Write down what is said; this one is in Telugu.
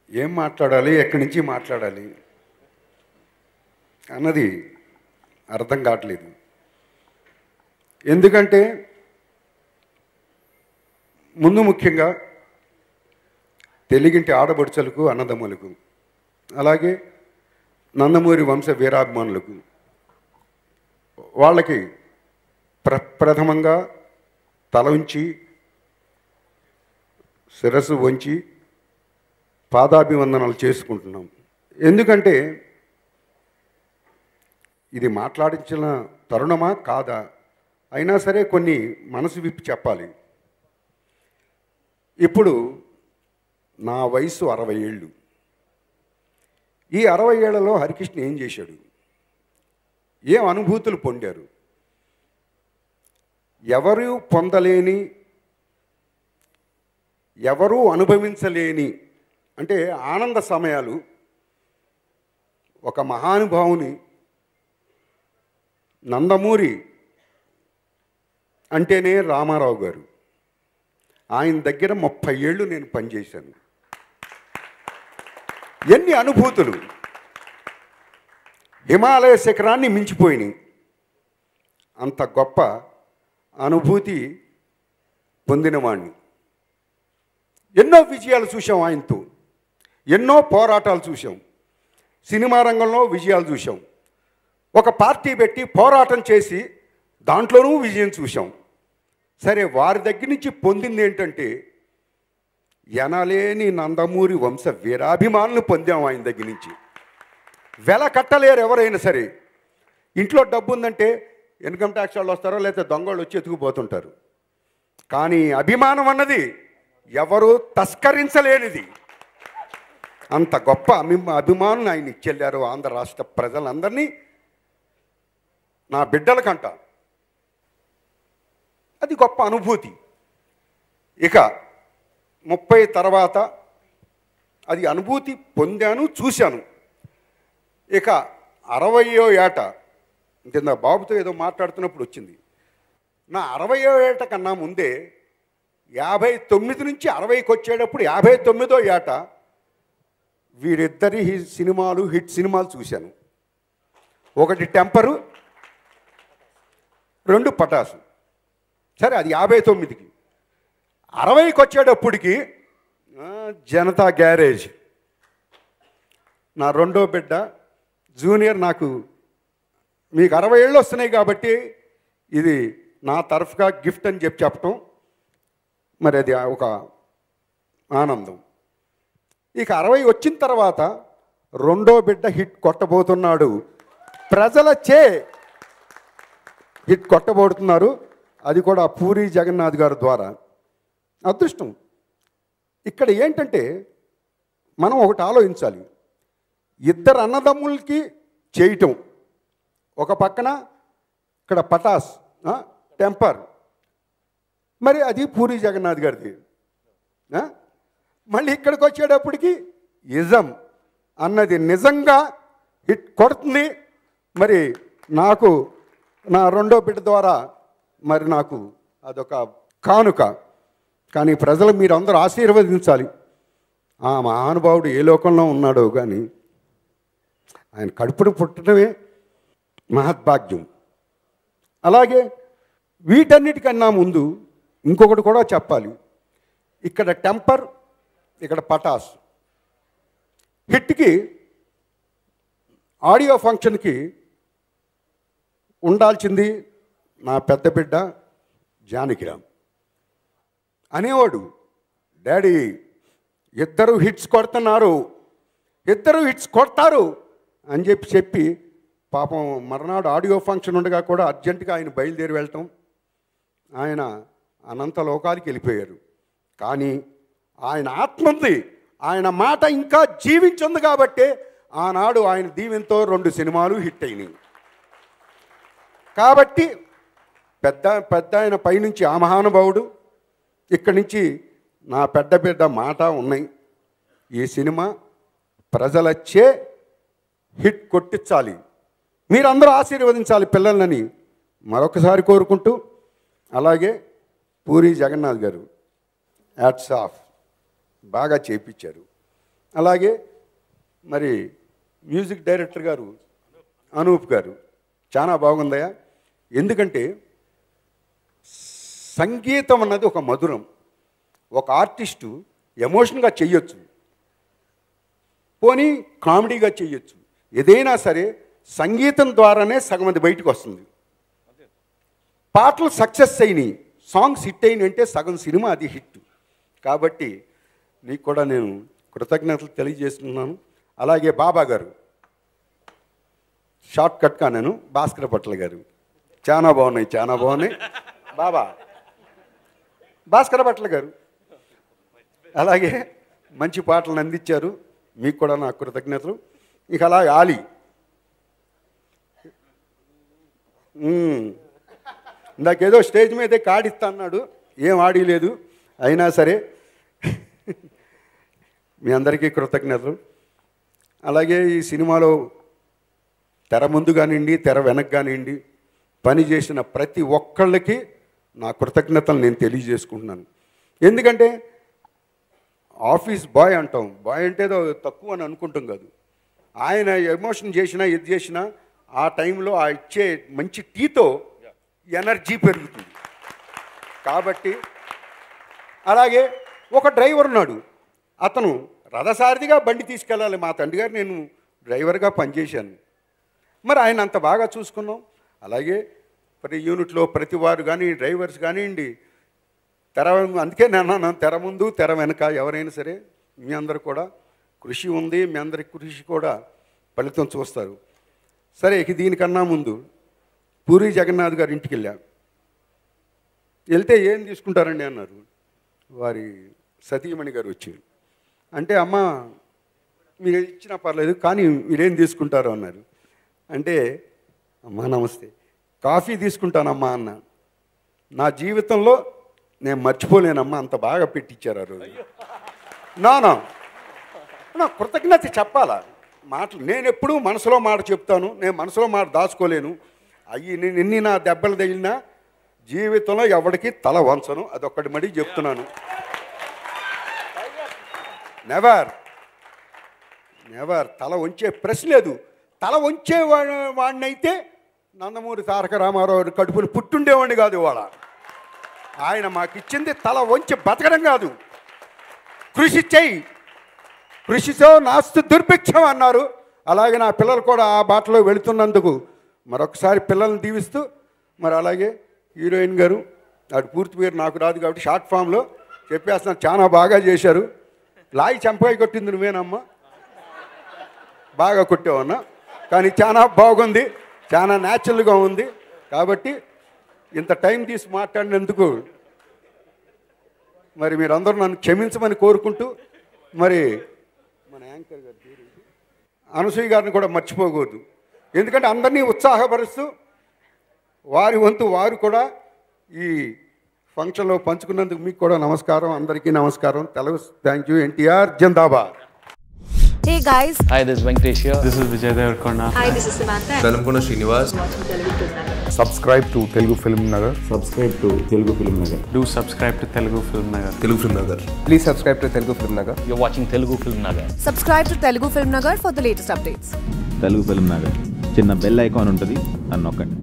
ఏం మాట్లాడాలి ఎక్కడి నుంచి మాట్లాడాలి అన్నది అర్థం కావట్లేదు ఎందుకంటే ముందు ముఖ్యంగా తెలుగింటి ఆడబడుచలకు అన్నదమ్ములకు అలాగే నందమూరి వంశ వీరాభిమానులకు వాళ్ళకి ప్ర ప్రథమంగా తల ఉంచి శిరస్సు వంచి పాదాభివందనాలు చేసుకుంటున్నాం ఎందుకంటే ఇది మాట్లాడించిన తరుణమా కాదా అయినా సరే కొన్ని మనసు విప్పి చెప్పాలి ఇప్పుడు నా వయసు అరవై ఏళ్ళు ఈ అరవై ఏళ్లలో హరికృష్ణ ఏం చేశాడు ఏం అనుభూతులు పొందారు ఎవరు పొందలేని ఎవరూ అనుభవించలేని అంటే ఆనంద సమయాలు ఒక మహానుభావుని నందమూరి అంటేనే రామారావు గారు ఆయన దగ్గర ముప్పై ఏళ్ళు నేను పనిచేశాను ఎన్ని అనుభూతులు హిమాలయ శిఖరాన్ని మించిపోయినాయి అంత గొప్ప అనుభూతి పొందినవాణ్ణి ఎన్నో విజయాలు చూసాం ఆయనతో ఎన్నో పోరాటాలు చూసాం సినిమా రంగంలో విజయాలు చూసాం ఒక పార్టీ పెట్టి పోరాటం చేసి దాంట్లోనూ విజయం చూసాం సరే వారి దగ్గర నుంచి పొందింది ఏంటంటే ఎనలేని నందమూరి వంశ వీరాభిమానులు పొందాం ఆయన దగ్గర నుంచి వెల కట్టలేరు ఎవరైనా సరే ఇంట్లో డబ్బు ఉందంటే ఇన్కమ్ ట్యాక్స్ వాళ్ళు వస్తారో లేకపోతే దొంగలు వచ్చి ఎత్తుకుపోతుంటారు కానీ అభిమానం అన్నది ఎవరు తస్కరించలేనిది అంత గొప్ప అభి అభిమానులు ఆయన ఇచ్చెళ్ళారు ఆంధ్ర రాష్ట్ర ప్రజలందరినీ నా బిడ్డలకంట అది గొప్ప అనుభూతి ఇక ముప్పై తర్వాత అది అనుభూతి పొందాను చూశాను ఇక అరవయో ఏట కింద బాబుతో ఏదో మాట్లాడుతున్నప్పుడు వచ్చింది నా అరవయో ఏట కన్నా ముందే యాభై తొమ్మిది నుంచి అరవైకి వచ్చేటప్పుడు యాభై తొమ్మిదో ఏట వీరిద్దరి హి- సినిమాలు హిట్ సినిమాలు చూశాను ఒకటి టెంపరు రెండు పటాసు సరే అది యాభై తొమ్మిదికి అరవైకి వచ్చేటప్పటికి ఆ, జనతా గ్యారేజ్ నా రెండో బిడ్డ జూనియర్ నాకు మీకు అరవై ఏళ్ళు వస్తున్నాయి కాబట్టి ఇది నా తరఫుగా గిఫ్ట్ అని చెప్పి చెప్పటం మరి అది ఒక ఆనందం ఇక అరవై వచ్చిన తర్వాత రెండో బిడ్డ హిట్ కొట్టబోతున్నాడు ప్రజల చే హిట్ కొట్టబోతున్నారు అది కూడా పూరి జగన్నాథ్ గారి ద్వారా అదృష్టం ఇక్కడ ఏంటంటే మనం ఒకటి ఆలోచించాలి ఇద్దరు అన్నదమ్ములకి చేయటం ఒక పక్కన ఇక్కడ పటాస్ ఆ, టెంపర్ మరి అది పూరి జగన్నాథ్ గారిది ఆ? మళ్ళీ ఇక్కడికి వచ్చేటప్పటికి ఇజం అన్నది నిజంగా హిట్ కొడుతుంది మరి నాకు నా రెండో బిడ్డ ద్వారా మరి నాకు అదొక కానుక కానీ ప్రజలు మీరు అందరూ ఆశీర్వదించాలి ఆ మహానుభావుడు ఏ లోకంలో ఉన్నాడో కానీ ఆయన కడుపును పుట్టడమే మహద్భాగ్యం అలాగే వీటన్నిటికన్నా ముందు ఇంకొకటి కూడా చెప్పాలి ఇక్కడ టెంపర్ ఇక్కడ పటాస్ హిట్కి ఆడియో ఫంక్షన్కి ఉండాల్సింది నా పెద్ద బిడ్డ జానకిరామ్ అనేవాడు డాడీ ఇద్దరు హిట్స్ కొడుతున్నారు ఇద్దరు హిట్స్ కొడతారు అని చెప్పి చెప్పి పాపం మర్నాడు ఆడియో ఫంక్షన్ ఉండగా కూడా అర్జెంటుగా ఆయన బయలుదేరి వెళ్ళటం ఆయన అనంత లోకాలకి వెళ్ళిపోయారు కానీ ఆయన ఆత్మ ఉంది ఆయన మాట ఇంకా జీవించుంది కాబట్టే ఆనాడు ఆయన దీవెంతో రెండు సినిమాలు హిట్ అయినాయి కాబట్టి పెద్ద పెద్ద ఆయన పైనుంచి ఆ మహానుభావుడు ఇక్కడి నుంచి నా పెద్ద పెద్ద మాట ఉన్నాయి ఈ సినిమా ప్రజలచ్చే హిట్ కొట్టించాలి మీరందరూ ఆశీర్వదించాలి పిల్లలని మరొకసారి కోరుకుంటూ అలాగే పూరి జగన్నాథ్ గారు యాట్స్ ఆఫ్ బాగా చేపించారు అలాగే మరి మ్యూజిక్ డైరెక్టర్ గారు అనూప్ గారు చాలా బాగుందయా ఎందుకంటే సంగీతం అన్నది ఒక మధురం ఒక ఆర్టిస్టు ఎమోషన్గా చెయ్యొచ్చు పోనీ కామెడీగా చెయ్యొచ్చు ఏదైనా సరే సంగీతం ద్వారానే సగం అది బయటకు వస్తుంది పాటలు సక్సెస్ అయినాయి సాంగ్స్ హిట్ అయినాయి అంటే సగం సినిమా అది హిట్ కాబట్టి నీకు కూడా నేను కృతజ్ఞతలు తెలియజేస్తున్నాను అలాగే బాబా గారు షార్ట్ కట్గా నేను భాస్కర పట్ల గారు చాలా బాగున్నాయి చాలా బాగున్నాయి బాబా భాస్కర భట్ల గారు అలాగే మంచి పాటలను అందించారు మీకు కూడా నా కృతజ్ఞతలు ఇక అలాగే ఆలి మ్మ్. ఇందాకేదో స్టేజ్ మీదే కాడిస్తా అన్నాడు ఏం ఆడిలేదు అయినా సరే మీ అందరికీ కృతజ్ఞతలు అలాగే ఈ సినిమాలో తెర ముందు కానివ్వండి తెర వెనక కానివ్వండి పని చేసిన ప్రతి ఒక్కళ్ళకి నా కృతజ్ఞతలు నేను తెలియజేసుకుంటున్నాను ఎందుకంటే ఆఫీస్ బాయ్ అంటాం బాయ్ అంటే ఏదో తక్కువ అని అనుకుంటాం కాదు ఆయన ఎమోషన్ చేసినా ఇది చేసినా ఆ టైంలో ఆ ఇచ్చే మంచి టీతో ఎనర్జీ పెరుగుతుంది కాబట్టి అలాగే ఒక డ్రైవర్ ఉన్నాడు అతను రథసారథిగా బండి తీసుకెళ్ళాలి మా తండ్రి గారు నేను డ్రైవర్గా పనిచేశాను మరి ఆయన అంత బాగా చూసుకున్నాం అలాగే ప్రతి యూనిట్లో ప్రతి వారు కానీ డ్రైవర్స్ కానివ్వండి తెర అందుకే నేను అన్నాను తెర ముందు తెర వెనక ఎవరైనా సరే మీ అందరు కూడా కృషి ఉంది మీ అందరి కృషి కూడా ఫలితం చూస్తారు సరే ఇక దీనికన్నా ముందు పూరి జగన్నాథ్ గారి ఇంటికి వెళ్ళాం వెళ్తే ఏం తీసుకుంటారండి అన్నారు వారి సతీమణి గారు వచ్చారు అంటే అమ్మ మీరు ఇచ్చినా పర్లేదు కానీ మీరేం తీసుకుంటారు అన్నారు అంటే అమ్మా నమస్తే కాఫీ తీసుకుంటానమ్మా అన్న నా జీవితంలో నేను మర్చిపోలేనమ్మా అంత బాగా పెట్టించారు ఆ రోజు నా నా నా కృతజ్ఞత చెప్పాలా మాటలు నేను ఎప్పుడూ మనసులో మాట చెప్తాను నేను మనసులో మాట దాచుకోలేను అయ్యి నేను ఎన్ని నా దెబ్బలు తగిలినా జీవితంలో ఎవరికి తల వంచను అదొక్కటి మడి చెప్తున్నాను నెవర్ నెవర్ తల వంచే ప్రశ్న లేదు తల వంచే వా- వాడినైతే నందమూరి తారక రామారావు కడుపులు పుట్టుండేవాడిని కాదు ఇవాళ ఆయన మాకు ఇచ్చింది తల వంచి బతకడం కాదు కృషి చెయ్యి కృషితో నాస్తు దుర్భిక్షం అన్నారు అలాగే నా పిల్లలు కూడా ఆ బాటలో వెళుతున్నందుకు మరొకసారి పిల్లల్ని దీవిస్తూ మరి అలాగే హీరోయిన్ గారు అటు పూర్తి పేరు నాకు రాదు కాబట్టి షార్ట్ ఫామ్లో చెప్పేస్తున్నాను చాలా బాగా చేశారు లాయి చంపాయి కొట్టింది నువ్వేనమ్మా బాగా కొట్టావన్నా కానీ చాలా బాగుంది చాలా న్యాచురల్గా ఉంది కాబట్టి ఇంత టైం తీసి మాట్లాడినందుకు మరి మీరందరూ నన్ను క్షమించమని కోరుకుంటూ మరి మన యాంకర్ గారి పేరు ఏంటి? అనసూయ గారిని కూడా మర్చిపోకూడదు ఎందుకంటే అందరినీ ఉత్సాహపరుస్తూ వారి వంతు వారు కూడా ఈ ఫంక్షన్లో పంచుకున్నందుకు మీకు కూడా నమస్కారం అందరికీ నమస్కారం తెలుగు థ్యాంక్ యూ ఎన్టీఆర్ జిందాబాద్ Hey guys, Hi, this is Venkatesh here. This is Vijay Devarkonda. hi, this is Samantha. Velankonda Srinivas subscribe to Telugu Film Nagar. subscribe to Telugu Film Nagar. Do subscribe to Telugu Film Nagar. Telugu Film Nagar Please subscribe to Telugu Film Nagar. You're watching Telugu Film Nagar. Subscribe to Telugu Film Nagar for the latest updates. Telugu Film Nagar చిన్న బెల్ ఐకాన్ ఉంటుంది అని నొక్కండి